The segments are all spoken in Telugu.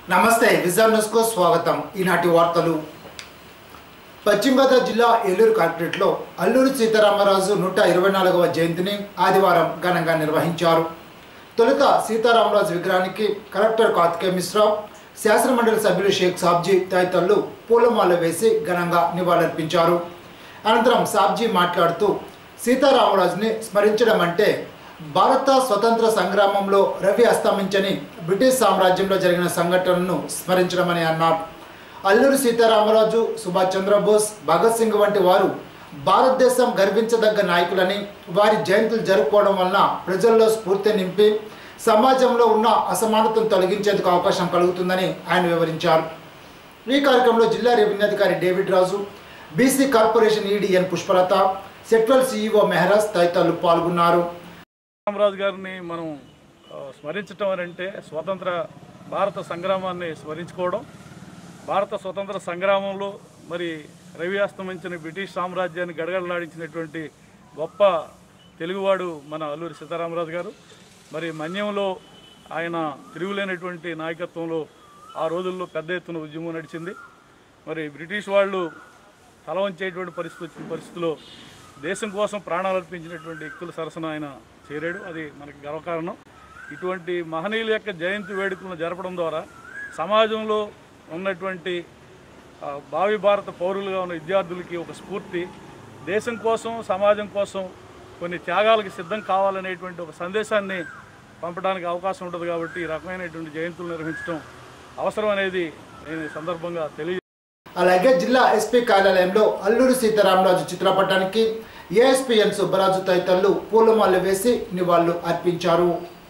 నమస్తే విజన్ న్యూస్కు స్వాగతం ఈనాటి వార్తలు పశ్చిమ గోదావరి జిల్లా ఏలూరు కలెక్టరేట్లో అల్లూరి సీతారామరాజు నూట ఇరవై నాలుగవ జయంతిని ఆదివారం ఘనంగా నిర్వహించారు తొలుత సీతారామరాజు విగ్రహానికి కలెక్టర్ కార్తికేయ మిశ్రా శాసనమండలి సభ్యులు షేక్ సాబ్జీ తదితరులు పూలమాల వేసి ఘనంగా నివాళులర్పించారు అనంతరం సాబ్జీ మాట్లాడుతూ సీతారామరాజుని స్మరించడం అంటే భారత స్వతంత్ర సంగ్రామంలో రవి అస్తమించని బ్రిటిష్ సామ్రాజ్యంలో జరిగిన సంఘటనలను స్మరించడమని అన్నారు అల్లూరి సీతారామరాజు సుభాష్ చంద్రబోస్ భగత్ సింగ్ వంటి వారు భారతదేశం గర్వించదగ్గ నాయకులని వారి జయంతులు జరుపుకోవడం వలన ప్రజల్లో స్ఫూర్తి నింపి సమాజంలో ఉన్న అసమానతను తొలగించేందుకు అవకాశం కలుగుతుందని ఆయన వివరించారు ఈ కార్యక్రమంలో జిల్లా రెవెన్యూ అధికారి David Raju BC corporation ED N Pushpalatha central CEO Meharaj తదితరులు పాల్గొన్నారు రామరాజు గారిని మనం ఆ, స్మరించటం అని అంటే స్వతంత్ర భారత సంగ్రామాన్ని స్మరించుకోవడం భారత స్వతంత్ర సంగ్రామంలో మరి రవి అస్తమించిన బ్రిటిష్ సామ్రాజ్యాన్ని గడగడలాడించినటువంటి గొప్ప తెలుగువాడు మన అల్లూరి సీతారామరాజు గారు మరి మన్యంలో ఆయన తిరుగులేనటువంటి నాయకత్వంలో ఆ రోజుల్లో పెద్ద ఎత్తున ఉద్యమం నడిచింది మరి బ్రిటిష్ వాళ్ళు తల వంచేటువంటి పరిస్థితి వచ్చిన పరిస్థితిలో దేశం కోసం ప్రాణాలు అర్పించినటువంటి వ్యక్తుల సరసన ఆయన చేరాడు అది మనకి గర్వకారణం ఇటువంటి మహనీయుల యొక్క జయంతి వేడుకలను జరపడం ద్వారా సమాజంలో ఉన్నటువంటి ఆ, భావి భారత పౌరులుగా ఉన్న విద్యార్థులకి ఒక స్ఫూర్తి దేశం కోసం సమాజం కోసం కొన్ని త్యాగాలకు సిద్ధం కావాలనేటువంటి ఒక సందేశాన్ని పంపడానికి అవకాశం ఉంటుంది కాబట్టి ఈ రకమైనటువంటి జయంతులు నిర్వహించడం అవసరం అనేది నేను ఈ సందర్భంగా తెలియ అలాగే జిల్లా ఎస్పీ కార్యాలయంలో అల్లూరి సీతారామరాజు చిత్రపటానికి ఏఎస్పీఎన్ సుబ్బరాజు తదితరులు పూలమాల వేసి నివాళులు అర్పించారు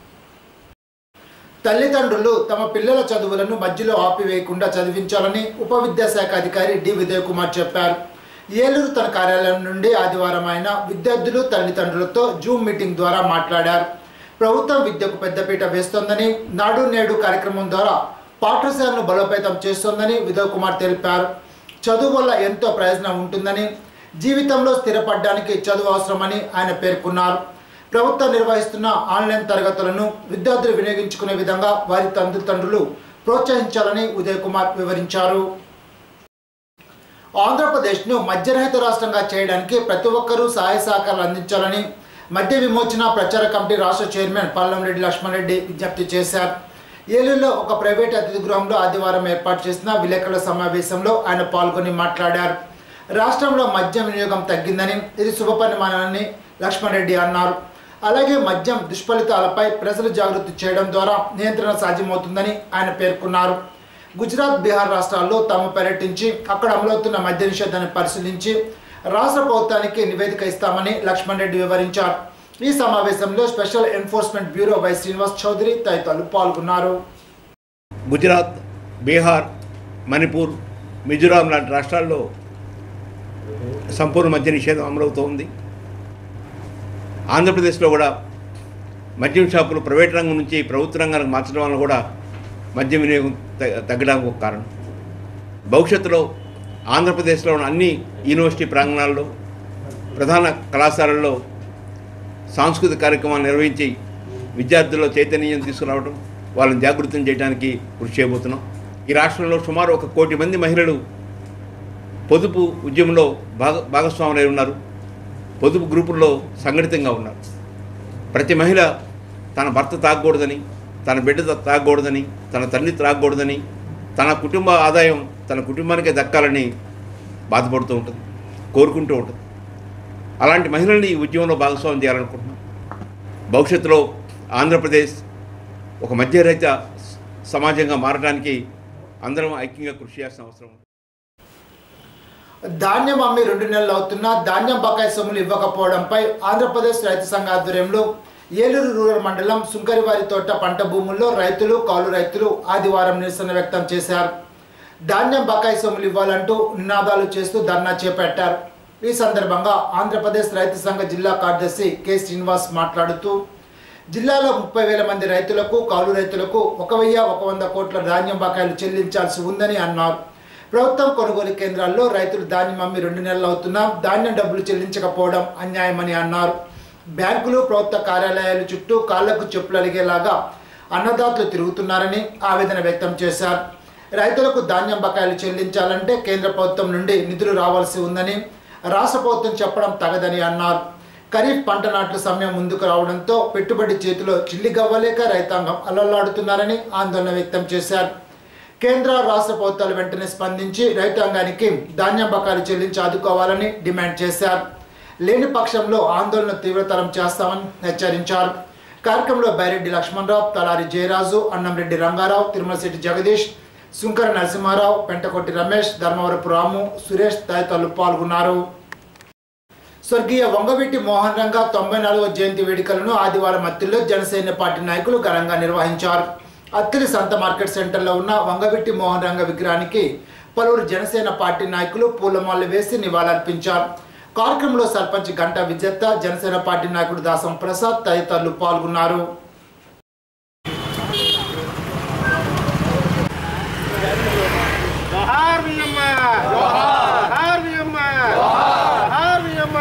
తల్లిదండ్రులు తమ పిల్లల చదువులను మధ్యలో ఆపివేయకుండా చదివించాలని ఉప విద్యాశాఖ అధికారి డి విజయ్ కుమార్ చెప్పారు ఏలూరు తన కార్యాలయం నుండి ఆదివారం ఆయన విద్యార్థులు తల్లిదండ్రులతో జూమ్ మీటింగ్ ద్వారా మాట్లాడారు ప్రభుత్వం విద్యకు పెద్దపీట వేస్తోందని నాడు నేడు కార్యక్రమం ద్వారా పాఠశాలను బలోపేతం చేస్తోందని విజయ్ కుమార్ తెలిపారు చదువు వల్ల ఎంతో ప్రయోజనం ఉంటుందని జీవితంలో స్థిరపడడానికి చదువు అవసరమని ఆయన పేర్కొన్నారు ప్రభుత్వం నిర్వహిస్తున్న ఆన్లైన్ తరగతులను విద్యార్థులు వినియోగించుకునే విధంగా వారి తల్లిదండ్రులు ప్రోత్సహించాలని ఉదయ్ కుమార్ వివరించారు ఆంధ్రప్రదేశ్ను మద్యరహిత రాష్ట్రంగా చేయడానికి ప్రతి ఒక్కరూ సహాయ సహకారాలు అందించాలని మద్య విమోచన ప్రచార కమిటీ రాష్ట్ర చైర్మన్ పల్లంరెడ్డి లక్ష్మణ్ రెడ్డి విజ్ఞప్తి చేశారు ఏలూరులో ఒక ప్రైవేట్ అతిథి గృహంలో ఆదివారం ఏర్పాటు చేసిన విలేకరుల సమావేశంలో ఆయన పాల్గొని మాట్లాడారు రాష్ట్రంలో మద్యం వినియోగం తగ్గిందని ఇది శుభపరిమాణాన్ని లక్ష్మణ్ రెడ్డి అన్నారు అలాగే మద్యం దుష్ఫలితాలపై ప్రజలు జాగృతి చేయడం ద్వారా నియంత్రణ సాధ్యమవుతుందని ఆయన పేర్కొన్నారు గుజరాత్ బీహార్ రాష్ట్రాల్లో తాము పర్యటించి అక్కడ అమలవుతున్న మద్య నిషేధాన్ని పరిశీలించి రాష్ట్ర ప్రభుత్వానికి నివేదిక ఇస్తామని లక్ష్మణ్ రెడ్డి వివరించారు ఈ సమావేశంలో special enforcement bureau Y Srinivas Chowdary తదితరులు పాల్గొన్నారు గుజరాత్ బీహార్ మణిపూర్ మిజోరాం లాంటి రాష్ట్రాల్లో సంపూర్ణ మద్య నిషేధం అమలవుతోంది ఆంధ్రప్రదేశ్లో కూడా మద్యం షాపులు ప్రైవేట్ రంగం నుంచి ప్రభుత్వ రంగానికి మార్చడం వల్ల కూడా మద్యం వినియోగం త- తగ్గడానికి ఒక కారణం భవిష్యత్తులో ఆంధ్రప్రదేశ్లో ఉన్న అన్ని యూనివర్సిటీ ప్రాంగణాల్లో ప్రధాన కళాశాలల్లో సాంస్కృతిక కార్యక్రమాలు నిర్వహించి విద్యార్థుల్లో చైతన్యం తీసుకురావడం వాళ్ళని జాగృతం చేయడానికి కృషి చేయబోతున్నాం ఈ రాష్ట్రంలో సుమారు ఒక కోటి మంది మహిళలు పొదుపు ఉద్యమంలో భాగ భాగస్వాములై ఉన్నారు పొదుపు గ్రూపుల్లో సంఘటితంగా ఉన్నారు ప్రతి మహిళ తన భర్త తాగకూడదని తన బిడ్డ తా- తాగకూడదని తన తల్లి త్రాగకూడదని తన కుటుంబ ఆదాయం తన కుటుంబానికే దక్కాలని బాధపడుతూ ఉంటుంది కోరుకుంటూ ఉంటుంది అలాంటి మహిళల్ని ఈ ఉద్యమంలో భాగస్వామ్యం చేయాలనుకుంటున్నాం భవిష్యత్తులో ఆంధ్రప్రదేశ్ ఒక మధ్యరహిత సమాజంగా మారడానికి అందరం ఐక్యంగా కృషి చేయాల్సిన అవసరం ఉంది ధాన్యం అమ్మి రెండు నెలలు అవుతున్నా ధాన్యం బకాయి సొమ్ములు ఇవ్వకపోవడంపై ఆంధ్రప్రదేశ్ రైతు సంఘ ఆధ్వర్యంలో ఏలూరు రూరల్ మండలం సుంకరివారి తోట పంట భూముల్లో రైతులు కౌలు రైతులు ఆదివారం నిరసన వ్యక్తం చేశారు ధాన్యం బకాయి సొమ్ములు ఇవ్వాలంటూ నినాదాలు చేస్తూ ధర్నా చేపట్టారు ఈ సందర్భంగా ఆంధ్రప్రదేశ్ రైతు సంఘ జిల్లా కార్యదర్శి కె శ్రీనివాస్ మాట్లాడుతూ జిల్లాలో ముప్పై వేల మంది రైతులకు కౌలు రైతులకు ఒక వెయ్యి ఒక వంద కోట్ల ధాన్యం బకాయిలు చెల్లించాల్సి ఉందని అన్నారు ప్రభుత్వం కొనుగోలు కేంద్రాల్లో రైతులు ధాన్యం అమ్మి రెండు నెలలు అవుతున్నా ధాన్యం డబ్బులు చెల్లించకపోవడం అన్యాయమని అన్నారు బ్యాంకులు ప్రభుత్వ కార్యాలయాల చుట్టూ కాళ్లకు చెప్పులు అలిగేలాగా అన్నదాతలు తిరుగుతున్నారని ఆవేదన వ్యక్తం చేశారు రైతులకు ధాన్యం బకాయిలు చెల్లించాలంటే కేంద్ర ప్రభుత్వం నుండి నిధులు రావాల్సి ఉందని రాష్ట్ర ప్రభుత్వం చెప్పడం తగదని అన్నారు ఖరీఫ్ పంట నాట్ల సమయం ముందుకు రావడంతో పెట్టుబడి చేతిలో చిల్లి గవ్వలేక రైతాంగం అల్లల్లాడుతున్నారని ఆందోళన వ్యక్తం చేశారు కేంద్ర రాష్ట్ర ప్రభుత్వాలు వెంటనే స్పందించి రైతాంగానికి ధాన్యం బకాయిలు చెల్లించి ఆదుకోవాలని డిమాండ్ చేశారు లేని పక్షంలో ఆందోళన తీవ్రతరం చేస్తామని హెచ్చరించారు కార్యక్రమంలో బైరెడ్డి లక్ష్మణరావు తలారి జయరాజు అన్నంరెడ్డి రంగారావు తిరుమలశెట్టి జగదీష్ సుంకర నరసింహారావు పెంటకొట్టి రమేష్ ధర్మవరపు రాము సురేష్ తదితరులు పాల్గొన్నారు స్వర్గీయ వంగవీటి మోహన్ రంగా తొంభై నాలుగవ జయంతి వేడుకలను ఆదివారం అత్తిలో జనసేన పార్టీ నాయకులు ఘనంగా నిర్వహించారు అత్తిలి సంత మార్కెట్ సెంటర్లో ఉన్న వంగవీటి మోహన్ రంగ విగ్రహానికి పలువురు జనసేన పార్టీ నాయకులు పూలమాలలు వేసి నివాళులర్పించారు కార్యక్రమంలో సర్పంచ్ గంటా విజేత జనసేన పార్టీ నాయకుడు దాసం ప్రసాద్ తదితరులు పాల్గొన్నారు జోహార్ వియమ్మ జోహార్ వియమ్మ జోహార్ వియమ్మ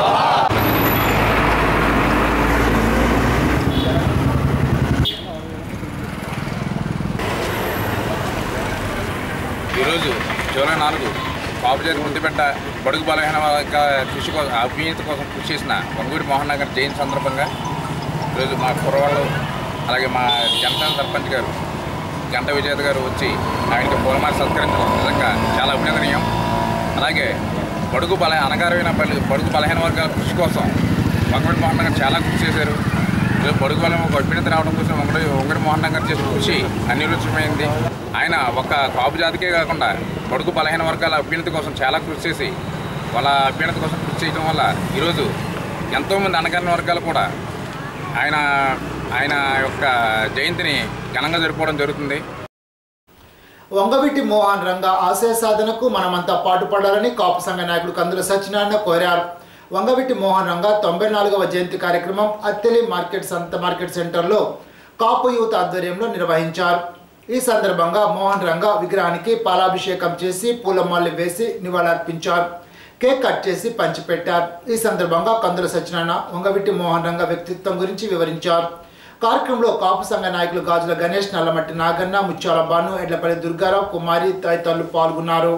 ఈరోజు జూలై నాలుగు పాపులేరు ముద్దుపెట్ట బడుగు బలహీన వర్గ కృషి కోసం అభ్యున్నత కోసం కృషి చేసిన వంగూరి మోహన్ నగర్ జయంతి సందర్భంగా ఈరోజు మా కుర్రవాళ్ళు అలాగే మా జనసేన సర్పంచ్ గారు గంట విజేత గారు వచ్చి ఆయనకి పూలమాల సత్కరించడం నిజంగా చాలా అభినందనీయం అలాగే బడుగు బల అనగారమైన పల్లి బడుగు బలహీన వర్గాల కృషి కోసం వంగడి మోహన్ నగర్ చాలా కృషి చేశారు ఈరోజు బడుగు బలం ఒక అభ్యున్నత రావడం కోసం వంగడి వంగడి మోహన్ నగర్ చేసిన కృషి అనిరుచిమైంది ఆయన ఒక కాపు జాతికే కాకుండా బడుగు బలహీన వర్గాల అభ్యున్నతి కోసం చాలా కృషి చేసి వాళ్ళ అభ్యున్నతి కోసం కృషి చేయడం వల్ల ఈరోజు ఎంతోమంది అనగారిన వర్గాలు కూడా ఆయన ఆయన యొక్క జయంతిని ఘనంగా జరుపుకోవడం జరుగుతుంది వంగవీటి మోహన్ రంగ ఆశయ సాధనకు మనమంతా పాటుపడాలని కాపు సంఘ నాయకుడు కందుల సత్యనారాయణ కోరారు వంగవీటి మోహన్ రంగ తొంభై నాలుగవ జయంతి కార్యక్రమం అత్తెలి మార్కెట్ సంత మార్కెట్ సెంటర్లో కాపు యూత్ ఆధ్వర్యంలో నిర్వహించారు ఈ సందర్భంగా మోహన్ రంగ విగ్రహానికి పాలాభిషేకం చేసి పూలమాలలు వేసి నివాళులర్పించారు కేక్ కట్ చేసి పంచిపెట్టారు ఈ సందర్భంగా కందుల సత్యనారాయణ వంగవీటి మోహన్ రంగ వ్యక్తిత్వం గురించి వివరించారు కార్యక్రమంలో కాపు సంఘ నాయకులు గాజుల గణేష్ నల్లమట్టి నాగన్న ముత్యాల బాను ఎడ్లపల్లి దుర్గారావు కుమారి తదితరులు పాల్గొన్నారు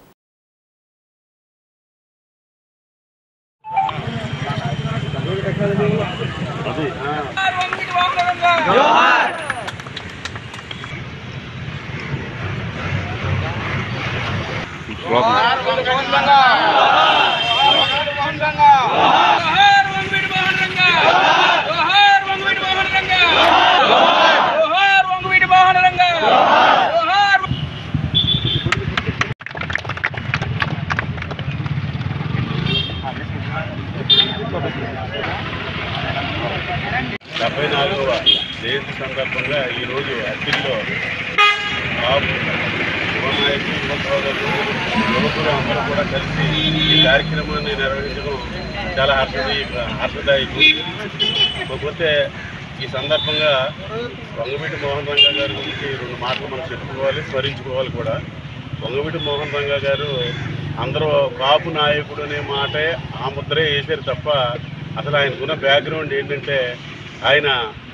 జోహార్ వంగవీటి మోహన్ రంగా జోహార్ వంగవీటి మోహన్ రంగా జోహార్ వంగవీటి మోహన్ రంగా జోహార్ డెబ్బై నాలుగవ జయంతి సందర్భంగా ఈరోజు అత్తిల్లో బాబు యువనాయకులు యువ సోదరులు యువకులు అందరూ కూడా కలిసి ఈ కార్యక్రమాన్ని నిర్వహించడం చాలా హర్షదాయ హర్షదాయకం కాకపోతే ఈ సందర్భంగా వంగవీటి మోహన్ రంగా గారి గురించి రెండు మాటలు మనం చెప్పుకోవాలి స్మరించుకోవాలి కూడా వంగవీటి మోహన్ రంగా గారు అందరూ కాపు నాయకుడు అనే మాటే ఆ ముద్రే వేసారు తప్ప అసలు ఆయనకున్న బ్యాక్గ్రౌండ్ ఏంటంటే ఆయన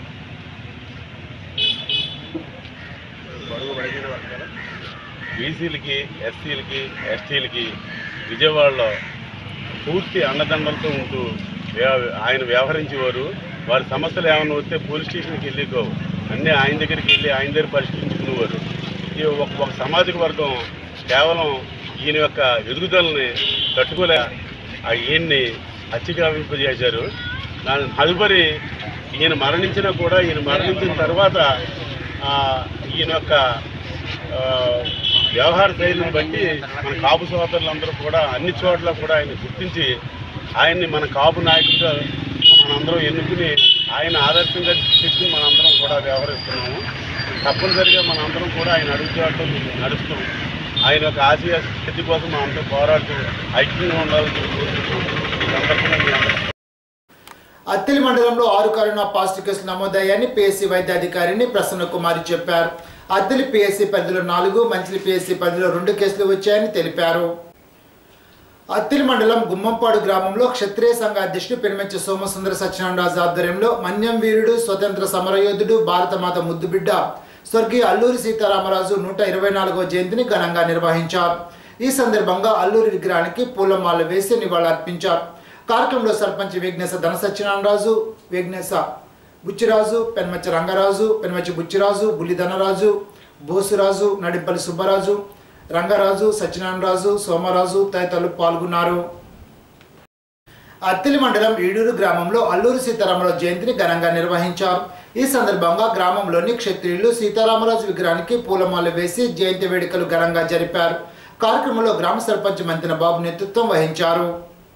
బడుగు బలహీన వర్గాల బీసీలకి ఎస్సీలకి ఎస్టీలకి విజయవాడలో పూర్తి అండదండలతో ఉంటూ వ్యవ- ఆయన వ్యవహరించేవారు వారి సమస్యలు ఏమైనా వస్తే పోలీస్ స్టేషన్కి వెళ్ళికో అన్నీ ఆయన దగ్గరికి వెళ్ళి ఆయన దగ్గర పరిష్కరించుకునేవారు ఈ ఒక ఒక సామాజిక వర్గం కేవలం ఈయన యొక్క ఎదుగుదలని తట్టుకోలే ఆ ఈయన్ని హత్యగావింపజేశారు దాని తదుపరి ఈయన మరణించినా కూడా ఈయన మరణించిన తర్వాత ఆ, ఈయన యొక్క ఆ, వ్యవహార శైలిని బట్టి మన కాపు సోదరులందరూ కూడా అన్ని చోట్ల కూడా ఆయన గుర్తించి ఆయన్ని మన కాపు నాయకుడిగా మనందరం ఎన్నుకుని ఆయన ఆదర్శంగా పెట్టుకుని మనందరం కూడా వ్యవహరిస్తున్నాము తప్పనిసరిగా మనందరం కూడా ఆయన అడుగుతాడు నడుస్తూ ఆయన యొక్క ఆశయ స్థితి కోసం మనందరం పోరాడుతూ ఐక్యంగా ఉండాలని కోరుకుంటున్నాం ఈ సందర్భంగా మీ అందరికీ అత్తిలి మండలంలో ఆరు కరోనా పాజిటివ్ కేసులు నమోదయ్యాయని పిఎస్సి వైద్యాధికారిని ప్రసన్న కుమారి చెప్పారు అత్తిలి పిఎస్సి పరిధిలో నాలుగు మంచిలి పిఎస్సి పరిధిలో రెండు కేసులు వచ్చాయని తెలిపారు అత్తిలి మండలం గుమ్మంపాడు గ్రామంలో క్షత్రియ సంఘ అధ్యక్షుడు పెనుమంచి సోమసుందర సత్యనారాయణరాజు ఆధ్వర్యంలో మన్యం వీరుడు స్వతంత్ర సమరయోధుడు భారతమాత ముద్దుబిడ్డ స్వర్గీయ అల్లూరి సీతారామరాజు నూట ఇరవై నాలుగవ జయంతిని ఘనంగా నిర్వహించారు ఈ సందర్భంగా అల్లూరి విగ్రహానికి పూలమాల వేసి నివాళులర్పించారు కార్యక్రమంలో సర్పంచ్ విఘ్నేశ ధన సత్యనారాయణరాజు విఘ్నేశ బుచ్చిరాజు పెన్మచ్చ రంగరాజు పెన్మచ్చి బుచ్చిరాజు బుల్లి ధనరాజు బోసురాజు నడిపల్లి సుబ్బరాజు రంగరాజు సత్యనారాయణరాజు సోమరాజు తదితరులు పాల్గొన్నారు అత్తిలి మండలం ఈడూరు గ్రామంలో అల్లూరి సీతారామరాజు జయంతిని ఘనంగా నిర్వహించారు ఈ సందర్భంగా గ్రామంలోని క్షత్రియులు సీతారామరాజు విగ్రహానికి పూలమాల వేసి జయంతి వేడుకలు ఘనంగా జరిపారు కార్యక్రమంలో గ్రామ సర్పంచ్ మంతిన బాబు నేతృత్వం వహించారు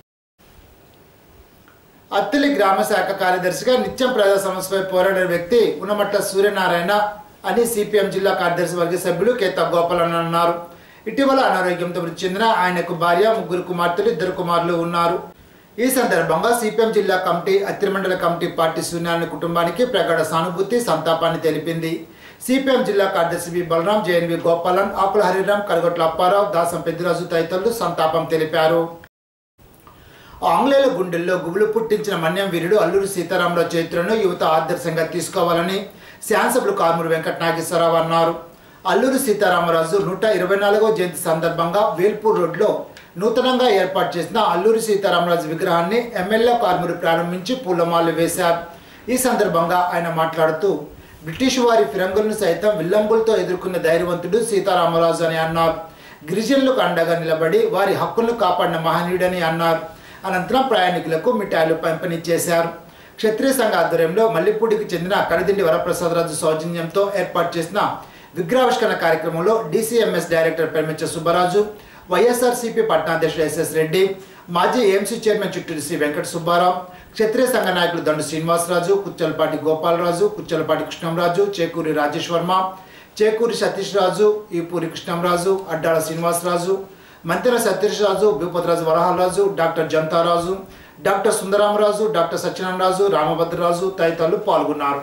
అత్తిలి గ్రామ శాఖ కార్యదర్శిగా నిత్యం ప్రజా సమస్యపై పోరాడే వ్యక్తి ఉన్నమట్ల సూర్యనారాయణ అని సిపిఎం జిల్లా కార్యదర్శి వర్గ సభ్యులు కేతా గోపాలన్ అన్నారు ఇటీవల అనారోగ్యంతో మృతి చెందిన ఆయనకు భార్య ముగ్గురు కుమార్తెలు ఇద్దరు కుమారులు ఉన్నారు ఈ సందర్భంగా సిపిఎం జిల్లా కమిటీ అత్తిమండల కమిటీ పార్టీ సూర్యనారాయణ కుటుంబానికి ప్రగాఢ సానుభూతి సంతాపాన్ని తెలిపింది సిపిఎం జిల్లా కార్యదర్శి వి బలరాం జేఎన్వి గోపాలన్ ఆకుల హరిరాం కరగొట్ల అప్పారావు దాసం పెద్దిరాజు తదితరులు సంతాపం తెలిపారు ఆంగ్లేయుల గుండెల్లో గుబులు పుట్టించిన మన్యం వీరుడు అల్లూరి సీతారామరావు చరిత్రను యువత ఆదర్శంగా తీసుకోవాలని శాసనసభ్యులు కారుమూరి వెంకట నాగేశ్వరరావు అన్నారు అల్లూరి సీతారామరాజు నూట ఇరవై నాలుగవ జయంతి సందర్భంగా వేల్పూర్ రోడ్లో నూతనంగా ఏర్పాటు చేసిన అల్లూరి సీతారామరాజు విగ్రహాన్ని ఎమ్మెల్యే కారుమూరి ప్రారంభించి పూలమాలలు వేశారు ఈ సందర్భంగా ఆయన మాట్లాడుతూ బ్రిటిష్ వారి ఫిరంగులను సైతం విల్లంబులతో ఎదుర్కొన్న ధైర్యవంతుడు సీతారామరాజు అని అన్నారు గిరిజనులకు అండగా నిలబడి వారి హక్కులను కాపాడిన మహనీయుడని అన్నారు అనంతరం ప్రయాణికులకు మిఠాయిలు పంపిణీ చేశారు క్షత్రియ సంఘ ఆధ్వర్యంలో మల్లిపూడికి చెందిన కడిదిండి వరప్రసాదరాజు సౌజన్యంతో ఏర్పాటు చేసిన విగ్రహావిష్కరణ కార్యక్రమంలో DCMS director Permichcha Subbaraju YSRCP పట్టణాధ్యక్షుడు ఎస్ఎస్ రెడ్డి మాజీ ఏఎంసీ చైర్మన్ చిట్టూరి శ్రీ వెంకట సుబ్బారావు క్షత్రియ సంఘ నాయకులు Dandu Srinivasaraju Kuchchalapati Gopalaraju Kuchchalapati Krishnamraju Chekuri Rajesh Varma Chekuri Satish Raju Eepuri Krishnamraju Addala Srinivasaraju Mantena Satish Raju Bhupathiraju Varahalaraju doctor Jantharaju doctor Sundaramaraju doctor Satyanarayanaraju Ramabhadraraju తదితరులు పాల్గొన్నారు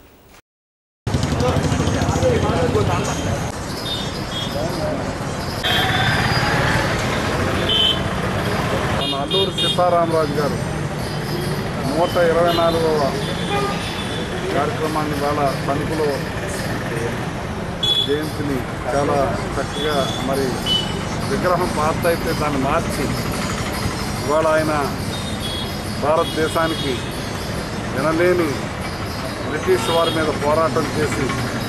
మన అల్లూరు సీతారామరాజు గారు నూట ఇరవై నాలుగవ కార్యక్రమాన్ని వాళ్ళ తణుకులో జయంతిని చాలా చక్కగా మరి విగ్రహం పాత అయితే దాన్ని మార్చి ఇవాళ ఆయన భారతదేశానికి వినలేని బ్రిటిష్ వారి మీద పోరాటం చేసి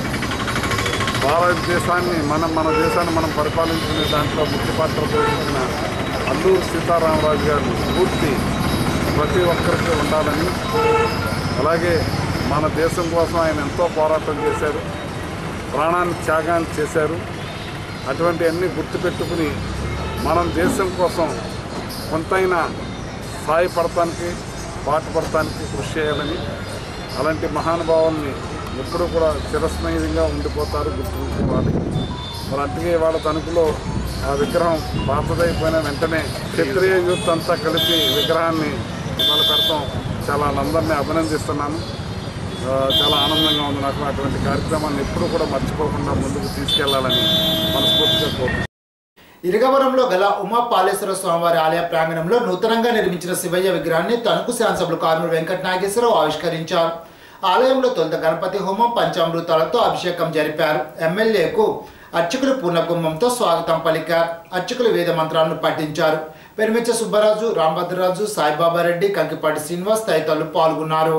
భారతదేశాన్ని మనం మన దేశాన్ని మనం పరిపాలించుకునే దాంట్లో ముఖ్య పాత్ర పోషించిన అల్లూరు సీతారామరాజు గారి స్ఫూర్తి ప్రతి ఒక్కరికి ఉండాలని అలాగే మన దేశం కోసం ఆయన ఎంతో పోరాటం చేశారు ప్రాణాన్ని త్యాగాన్ని చేశారు అటువంటి అన్ని గుర్తుపెట్టుకుని మనం దేశం కోసం కొంతైనా సాయపడటానికి పాటుపడటానికి కృషి చేయాలని అలాంటి మహానుభావుల్ని ఎప్పుడూ కూడా చిరస్నేహితంగా ఉండిపోతారు గుర్తుంచుకోవాలి మరి అందుకే వాళ్ళ తణుకులో ఆ విగ్రహం పాతదైపోయిన వెంటనే క్షత్రియ యూత్ అంతా కలిపి విగ్రహాన్ని ఇవాళ పెడతాం చాలా అందరినీ అభినందిస్తున్నాను ఆ, చాలా ఆనందంగా ఉంది నాకు అటువంటి కార్యక్రమాన్ని ఎప్పుడూ కూడా మర్చిపోకుండా ముందుకు తీసుకెళ్లాలని మనస్ఫూర్తిగా కోరుకుంటున్నాను ఇరగవరంలో గల ఉమా పాలేశ్వర స్వామివారి ఆలయ ప్రాంగణంలో నూతనంగా నిర్మించిన శివయ్య విగ్రహాన్ని తణుకు శాసనసభ్యులు కారుమూరి వెంకట నాగేశ్వరరావు ఆవిష్కరించారు ఆలయంలో తొలుత గణపతి హోమం పంచామృతాలతో అభిషేకం జరిపారు ఎమ్మెల్యేకు అర్చకులు పూర్ణకుంభంతో స్వాగతం పలికారు అర్చకులు వేద మంత్రాలను పఠించారు పెరిమిచ్చ సుబ్బరాజు రాంభద్రరాజు సాయిబాబా రెడ్డి కంకిపాటి శ్రీనివాస్ తదితరులు పాల్గొన్నారు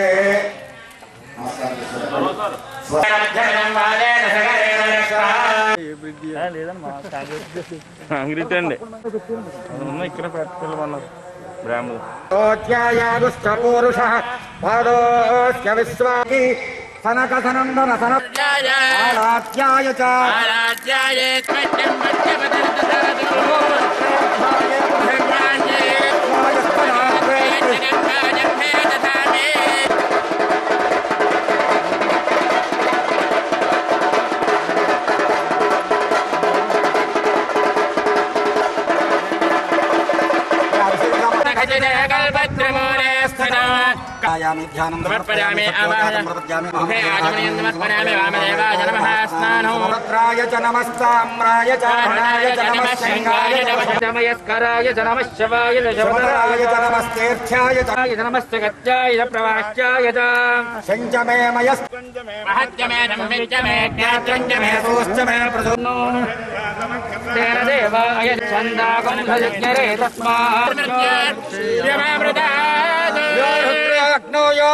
నమస్కారం లేదండి మా కాంగ్రెస్ కాంగ్రెస్ అండి ఉన్న ఇక్కడ పెట్టమన్నారు బ్రాహ్మణులు ోధ్యాయాదుష్టపూరుష పాదోస్య విశ్వాకి సనక సనందన సనత్యాయ చ కాయామి ధ్యానం సమర్పయామి ఆవాహన ముఖే ఆచమనీయం సమర్పయామి వామదేవాయ నమః స్నానం సమత్రాయ చ నమస్తామ్రాయ చ హరాయ చ నమశంగాయ చ సమయస్కరాయ చ నమః శివాయ చ శివరాయ చ నమస్తేర్థ్యాయ చ శివాయ చ నమశ్చ గత్యాయ చ ప్రవాహ్యాయ చ శంచమే మయస్ మహత్యమే నమ్మిత్యమే జ్ఞాత్రంచమే సోశ్చమే ప్రసన్నో తేన దేవాయ ఛందాగంధయజ్ఞరే తస్మాత్ అగ్నో యో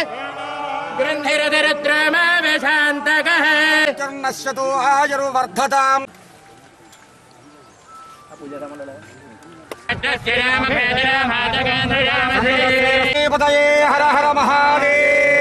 గృంధిరధిరుద్రమావేశాంతకః నశ్యతో ఆయుర్వర్ధతాం పదయే హర హర మహాదేవ్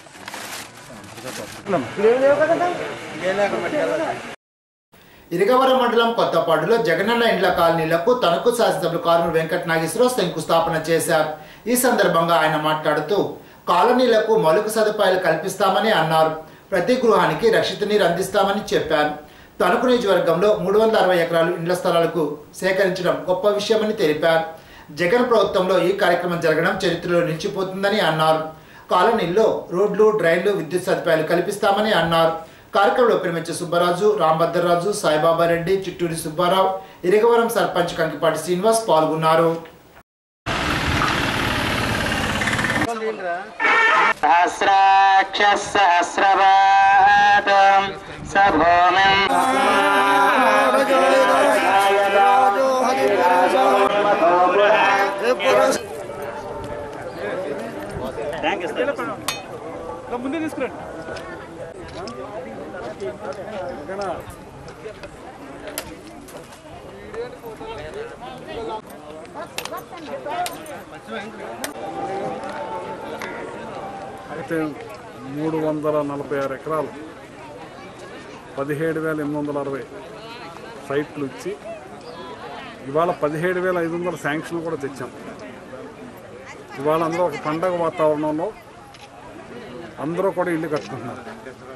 ఇరగవరం మండలం కొత్తపాడులో జగనన్న ఇండ్ల కాలనీలకు తణుకు శాసనసభ్యులు కారుమూరి వెంకట నాగేశ్వరరావు శంకుస్థాపన చేశారు ఈ సందర్భంగా ఆయన మాట్లాడుతూ కాలనీలకు మౌలిక సదుపాయాలు కల్పిస్తామని అన్నారు ప్రతి గృహానికి రక్షిత నీరు అందిస్తామని చెప్పారు తణుకు నియోజకవర్గంలో మూడు వందల అరవై ఎకరాలు ఇండ్ల స్థలాలకు సేకరించడం గొప్ప విషయమని తెలిపారు జగన్ ప్రభుత్వంలో ఈ కార్యక్రమం జరగడం చరిత్రలో నిలిచిపోతుందని అన్నారు కాలనీల్లో రోడ్లు డ్రైన్లు విద్యుత్ సదుపాయాలు కల్పిస్తామని అన్నారు కార్యక్రమంలో పెరిమించే సుబ్బరాజు రాంభద్రరాజు సాయిబాబా రెడ్డి చిట్టూరి సుబ్బారావు ఇరగవరం సర్పంచ్ కంకిపాటి శ్రీనివాస్ పాల్గొన్నారు సహస్రాక్ష సహస్రపాదం సభూమిం ముందే తీసుకురండి అయితే మూడు వందల నలభై ఆరు ఎకరాలు పదిహేడు వేల ఎనిమిది వందల అరవై సైట్లు ఇచ్చి ఇవాళ పదిహేడు వేల ఐదు వందల శాంక్షన్ కూడా తెచ్చాం ఇవాళ అందరూ ఒక పండగ వాతావరణంలో అందరూ కూడా ఇల్లు కట్టుకుంటున్నారు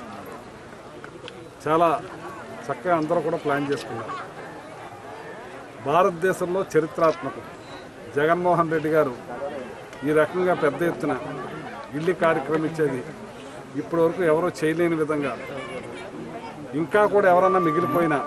చాలా చక్కగా అందరూ కూడా ప్లాన్ చేసుకున్నారు భారతదేశంలో చరిత్రాత్మకం జగన్మోహన్ రెడ్డి గారు ఈ రకంగా పెద్ద ఎత్తున ఇల్లు కార్యక్రమం ఇచ్చేది ఇప్పటి వరకు ఎవరో చేయలేని విధంగా ఇంకా కూడా ఎవరన్నా మిగిలిపోయినా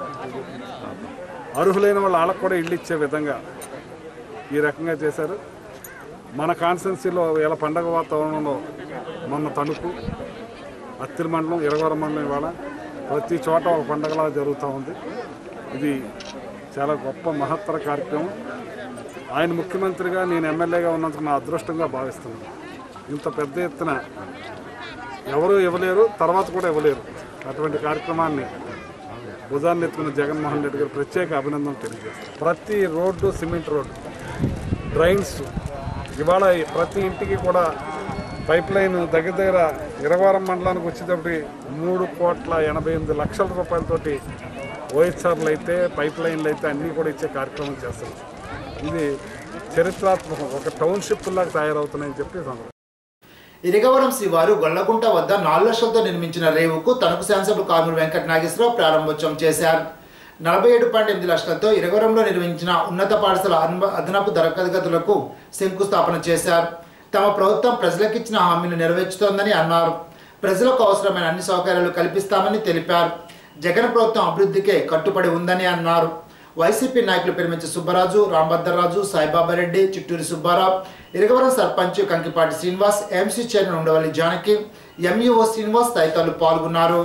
అర్హులైన వాళ్ళ వాళ్ళకు కూడా ఇల్లు ఇచ్చే విధంగా ఈ రకంగా చేశారు మన కాన్స్టెన్సీలో ఇలా పండగ వాతావరణంలో మొన్న తణుకు అత్తిరి మండలం ఇరవరం మండలం ఇవాళ ప్రతి చోట ఒక పండగలా జరుగుతూ ఉంది ఇది చాలా గొప్ప మహత్తర కార్యక్రమం ఆయన ముఖ్యమంత్రిగా నేను ఎమ్మెల్యేగా ఉన్నందుకు నా అదృష్టంగా భావిస్తున్నాను ఇంత పెద్ద ఎత్తున ఎవరు ఇవ్వలేరు తర్వాత కూడా ఇవ్వలేరు అటువంటి కార్యక్రమాన్ని భుజాన్ని ఎత్తుకున్న జగన్మోహన్ రెడ్డి గారు ప్రత్యేక అభినందన తెలియజేస్తారు ప్రతి రోడ్డు సిమెంట్ రోడ్డు డ్రైన్స్ ఇవాళ ఈ ప్రతి ఇంటికి కూడా పైప్ లైన్ దగ్గర దగ్గర ఇరవారం మండలానికి వచ్చేటప్పటి మూడు కోట్ల ఎనభై ఎనిమిది లక్షల రూపాయలతోటి ఓఎస్ఆర్లు అయితే పైప్ లైన్లు అయితే అన్నీ కూడా ఇచ్చే కార్యక్రమం చేస్తారు ఇది చరిత్రాత్మకం ఒక టౌన్షిప్ లాగా తయారవుతున్నాయని చెప్పి సందర్భం ఇరిగవరం శివారు గొల్లకుంట వద్ద నాలుగు లక్షలతో నిర్మించిన రేవుకు తణుకు శాసనసభ్యులు కామూరు వెంకట నాగేశ్వరరావు ప్రారంభోత్సవం చేశారు నలభై ఏడు పాయింట్ ఎనిమిది లక్షలతో ఇరగవరంలో నిర్మించిన ఉన్నత పాఠశాల అను- అదనపు తరగతులకు శంకుస్థాపన చేశారు తమ ప్రభుత్వం ప్రజలకు ఇచ్చిన హామీలు నెరవేర్చుతోందని అన్నారు ప్రజలకు అవసరమైన అన్ని సౌకర్యాలు కల్పిస్తామని తెలిపారు జగన్ ప్రభుత్వం అభివృద్ధికే కట్టుబడి ఉందని అన్నారు వైసీపీ నాయకులు Perimichi Subbaraju Rambhadraraju Saibabareddy Chitturi Subbarao Iragavaram sarpanch Kankipati Srinivas MC chairman Undavalli Janaki MEO Srinivas తదితరులు పాల్గొన్నారు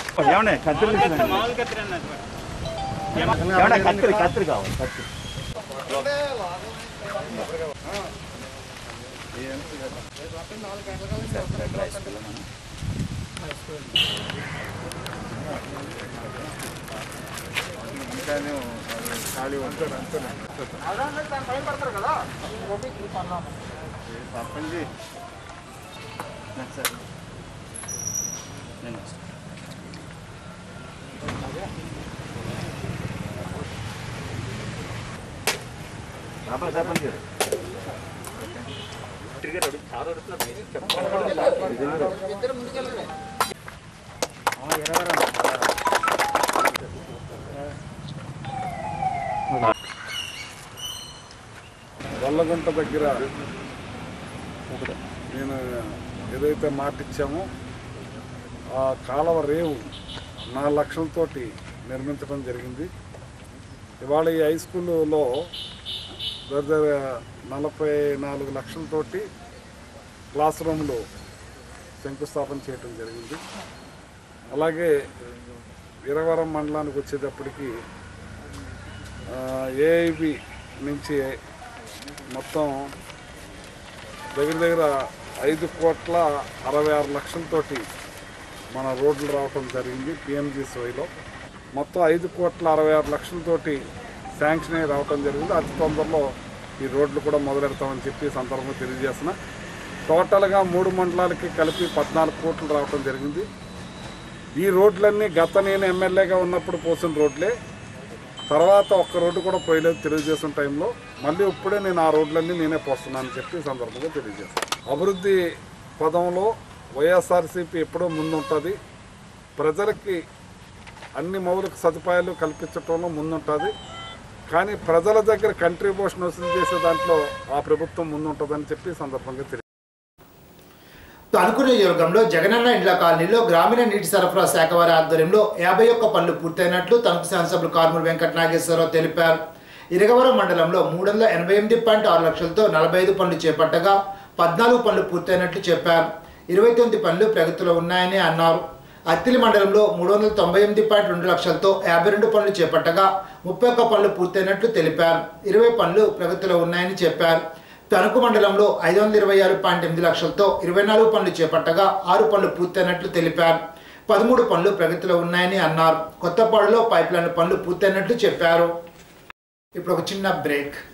ఏమన్నా కత్తిరి ఏమన్నా కత్తిరి కత్తిరి కావాలి కత్తిరి వల్లగుంట దగ్గర నేను ఏదైతే మాట ఇచ్చామో ఆ కాలువ రేవు నాలుగు లక్షలతోటి నిర్మించడం జరిగింది ఇవాళ ఈ హై స్కూల్లో దగ్గర నలభై నాలుగు లక్షలతోటి క్లాస్ రూమ్లు శంకుస్థాపన చేయడం జరిగింది అలాగే వీరవరం మండలానికి వచ్చేటప్పటికి ఏఐబి నుంచి మొత్తం దగ్గర దగ్గర ఐదు కోట్ల అరవై ఆరు లక్షలతోటి మన రోడ్లు రావటం జరిగింది పిఎంజిఎస్వైలో మొత్తం ఐదు కోట్ల అరవై ఆరు లక్షలతోటి శాంక్షన్ అయి రావటం జరిగింది అతి తొందరలో ఈ రోడ్లు కూడా మొదలెడతామని చెప్పి ఈ సందర్భంగా తెలియజేస్తున్నా టోటల్గా మూడు మండలాలకి కలిపి పద్నాలుగు కోట్లు రావటం జరిగింది ఈ రోడ్లన్నీ గత నేను ఎమ్మెల్యేగా ఉన్నప్పుడు పోసిన రోడ్లే తర్వాత ఒక్క రోడ్డు కూడా పోయలేదు తెలుగుదేశం టైంలో మళ్ళీ ఇప్పుడే నేను ఆ రోడ్లన్నీ నేనే పోస్తున్నానని చెప్పి ఈ సందర్భంగా తెలియజేస్తాను అభివృద్ధి పదంలో వైఎస్ఆర్సీపీ ఎప్పుడూ ముందుంటుంది ప్రజలకి అన్ని మౌలిక సదుపాయాలు కల్పించడంలో ముందుంటుంది కానీ ప్రజల దగ్గర కంట్రిబ్యూషన్ వసూలు చేసే దాంట్లో ఆ ప్రభుత్వం ముందుంటుందని చెప్పి ఈ సందర్భంగా తెలియజేస్తాను తణుకు నియోజకవర్గంలో జగనన్న ఇండ్ల కాలనీలో గ్రామీణ నీటి సరఫరా శాఖ వారి ఆధ్వర్యంలో యాభై ఒక్క పనులు పూర్తయినట్లు తణుకు శాసనసభ్యులు కారుమూరి వెంకట నాగేశ్వరరావు తెలిపారు ఇరగవరం మండలంలో మూడు వందల ఎనభై ఎనిమిది పాయింట్ ఆరు లక్షలతో నలభై ఐదు పనులు చేపట్టగా పద్నాలుగు పనులు పూర్తయినట్లు చెప్పారు ఇరవై తొమ్మిది పనులు ప్రగతిలో ఉన్నాయని అన్నారు అత్తిలి మండలంలో మూడు వందల తొంభై ఎనిమిది పాయింట్ రెండు లక్షలతో యాభై రెండు పనులు చేపట్టగా ముప్పై ఒక్క పనులు పూర్తయినట్లు తెలిపారు ఇరవై పనులు ప్రగతిలో ఉన్నాయని చెప్పారు తణుకు మండలంలో ఐదు వందల ఇరవై ఆరు పాయింట్ ఎనిమిది లక్షలతో ఇరవై నాలుగు పనులు చేపట్టగా ఆరు పనులు పూర్తయినట్లు తెలిపారు పదమూడు పనులు ప్రగతిలో ఉన్నాయని అన్నారు కొత్తపాడులో పైప్ లైన్ పనులు పూర్తయినట్లు చెప్పారు ఇప్పుడు ఒక చిన్న బ్రేక్